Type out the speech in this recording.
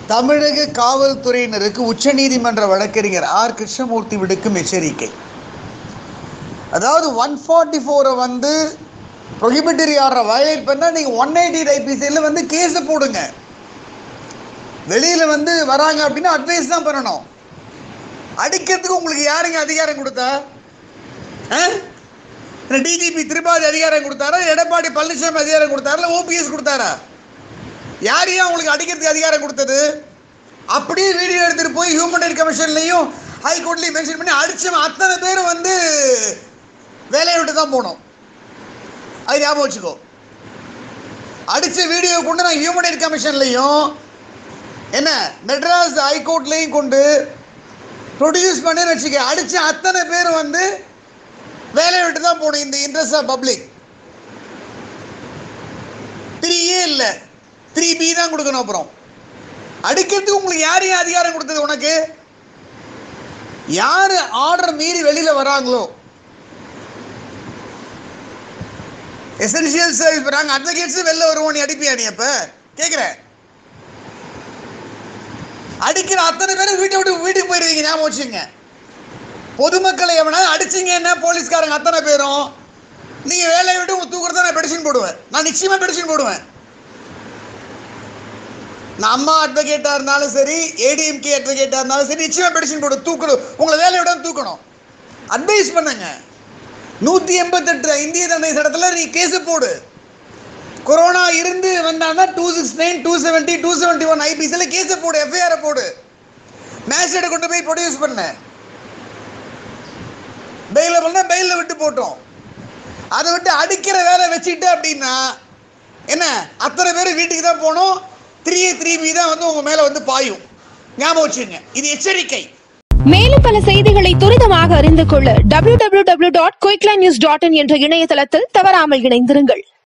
தமிழக காவல்துறையினருக்கு உச்சநீதிமன்ற வழக்கறிஞர் ஆர் கிருஷ்ணமூர்த்தி விடுக்கும் எச்சரிக்கை அதாவது ஒன் ஃபார்ட்டி ஃபோரை வந்து ப்ரொஹிபிட்டரி ஆர்டரை வயலேட் பண்ணால் நீங்கள் ஒன் எயிட்டி ஐபிசியில் வந்து கேஸை போடுங்க வெளியில் வந்து வராங்க அப்படின்னா அட்வைஸ் தான் பண்ணணும் அடிக்கிறதுக்கு உங்களுக்கு யாருங்க அதிகாரம் கொடுத்தா டிஜிபி திரிபாதி அதிகாரம் கொடுத்தாரா எடப்பாடி பழனிசாமி அதிகாரம் கொடுத்தாரா இல்லை ஓபிஎஸ் கொடுத்தாரா யாரையும் அவங்களுக்கு அடிக்கிறதுக்கு அதிகாரம் கொடுத்தது அப்படியே வீடியோ எடுத்துகிட்டு போய் ஹியூமன் ரைட் கமிஷன்லையும் ஹைகோர்ட்லையும் மென்ஷன் பண்ணி அடிச்சவன் அத்தனை பேரும் வந்து வேலையை விட்டு தான் போகணும் அது ஞாபகம் வச்சுக்கோ அடித்த வீடியோ கொண்டு நான் ஹியூமன் ரைட் கமிஷன்லையும் என்ன மெட்ராஸ் ஹைகோர்ட்லையும் கொண்டு ப்ரொடியூஸ் பண்ணி வச்சுக்க அடித்த அத்தனை பேர் வந்து வேலையை விட்டு தான் போகணும் இந்த interest of public three A இல்லை த்ரீ பி தான் கொடுக்கணும் அப்புறம் அடிக்கிறதுக்கு உங்களுக்கு யாரையும் அதிகாரம் கொடுத்தது உனக்கு யார் ஆர்டர் மீறி வெளியில் வராங்களோ எசென்ஷியல் சர்வீஸ் வராங்க அட்வொகேட்ஸும் வெளில வருவோம் நீ அடிப்பியா நீ அப்போ கேட்குறேன் அடிக்கிற அத்தனை பேரும் வீட்டை விட்டு வீட்டுக்கு போயிடுவீங்க ஞாபகம் வச்சுங்க பொதுமக்களை எவனா அடிச்சிங்கன்னா போலீஸ்காரங்க அத்தனை பேரும் நீங்கள் வேலையை விட்டு உங்க தூக்குறத நான் பெடிஷன் போடுவேன் நான் நிச்சயமாக பெடிஷன் போடுவேன் நான் அம்மா அட்வொகேட்டாக இருந்தாலும் சரி ஏடிஎம்கே அட்வொகேட்டாக இருந்தாலும் சரி நிச்சயமாக பெடிஷன் போடு தூக்கணும் உங்களை வேலையை விட தூக்கணும் அட்வைஸ் பண்ணுங்க நூற்றி எண்பத்தெட்டு இந்திய தண்டனை சட்டத்தில் நீ கேஸு போடு கொரோனா இருந்து வந்தான்னா two six nine two seventy two seventy one ஐபிசியில் கேஸை போடு எஃப்ஐஆரை போடு மேஜிஸ்ட்ரேட்டை கொண்டு போய் ப்ரொடியூஸ் பண்ண பெயிலில் பண்ணால் பெயிலில் விட்டு போட்டோம் அதை விட்டு அடிக்கிற வேலை வச்சுட்டு அப்படின்னா என்ன அத்தனை பேர் வீட்டுக்கு தான் போகணும் த்ரீ த்ரீ பி தான் வந்து உங்கள் மேலே வந்து பாயும் ஞாபகம் வச்சுங்க இது எச்சரிக்கை மேலும் பல செய்திகளை துரிதமாக அறிந்து கொள்ள www.quicklines.in என்ற இணையதளத்தில் தவறாமல் இணைந்திருங்கள்